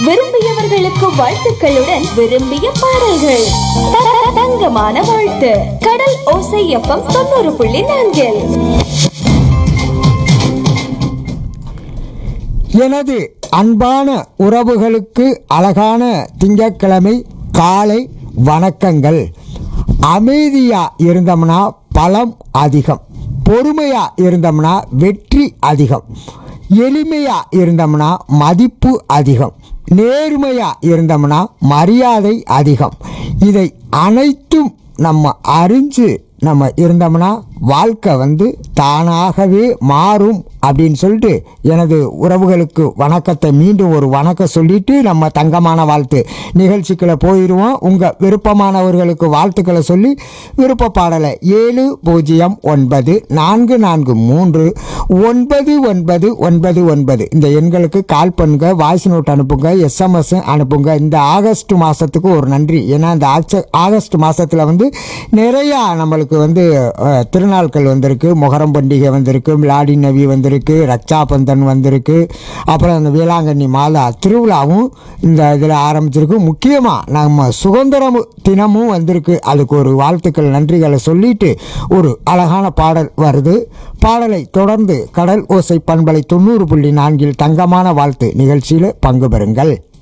விரும்பியவர்களுக்கு வாழ்த்துக்களுடன் விரும்பிய பாடல்கள் த- த- தங்கமான வாழ்த்து கடல் ஓசை எஃப்எம் தொண்ணூறு புள்ளி நான்கில் எனது அன்பான உறவுகளுக்கு அழகான திங்கட்கிழமை காலை வணக்கங்கள் அமைதியா இருந்தோம்னா பலம் அதிகம் பொறுமையா இருந்தோம்னா வெற்றி அதிகம் எளிமையா இருந்தோம்னா மதிப்பு அதிகம் நேர்மையா இருந்தோம்னா மரியாதை அதிகம் இதை அனைத்தும் நம்ம அறிஞ்சு நம்ம இருந்தோம்னா வாழ்க்கை வந்து தானாகவே மாறும் அப்படின்னு சொல்லிட்டு எனது உறவுகளுக்கு வணக்கத்தை மீண்டும் ஒரு வணக்கம் சொல்லிட்டு நம்ம தங்கமான வாழ்த்து நிகழ்ச்சிக்குள்ள போயிடுவோம் உங்கள் விருப்பமானவர்களுக்கு வாழ்த்துக்களை சொல்லி விருப்ப பாடலை ஏழு பூஜ்ஜியம் ஒன்பது நான்கு நான்கு மூன்று ஒன்பது ஒன்பது ஒன்பது ஒன்பது இந்த எண்களுக்கு கால் பண்ணுங்க வாய்ஸ் நோட் அனுப்புங்க எஸ்எம்எஸ் அனுப்புங்க இந்த ஆகஸ்ட் மாதத்துக்கு ஒரு நன்றி ஏன்னா இந்த ஆச்ச- ஆகஸ்ட் மாதத்தில் வந்து நிறையா நம்மளுக்கு வந்து அஹ், திருநாட்கள் வந்திருக்கு மொஹரம் பண்டிகை வந்திருக்கு மிலாடி நபி வந்திருக்கு ரக்ஷாபந்தன் வந்திருக்கு அப்புறம் இந்த வேளாங்கண்ணி மாதா திருவிழாவும் இந்த இதில் ஆரம்பிச்சிருக்கு முக்கியமாக நம்ம சுதந்திரம் தினமும் வந்திருக்கு அதுக்கு ஒரு வாழ்த்துக்கள் நன்றிகளை சொல்லிட்டு ஒரு அழகான பாடல் வருது பாடலை தொடர்ந்து கடல் ஓசை பண்பலை தொண்ணூறு புள்ளி நான்கில் தங்கமான வாழ்த்து நிகழ்ச்சியில் பங்கு பெறுங்கள்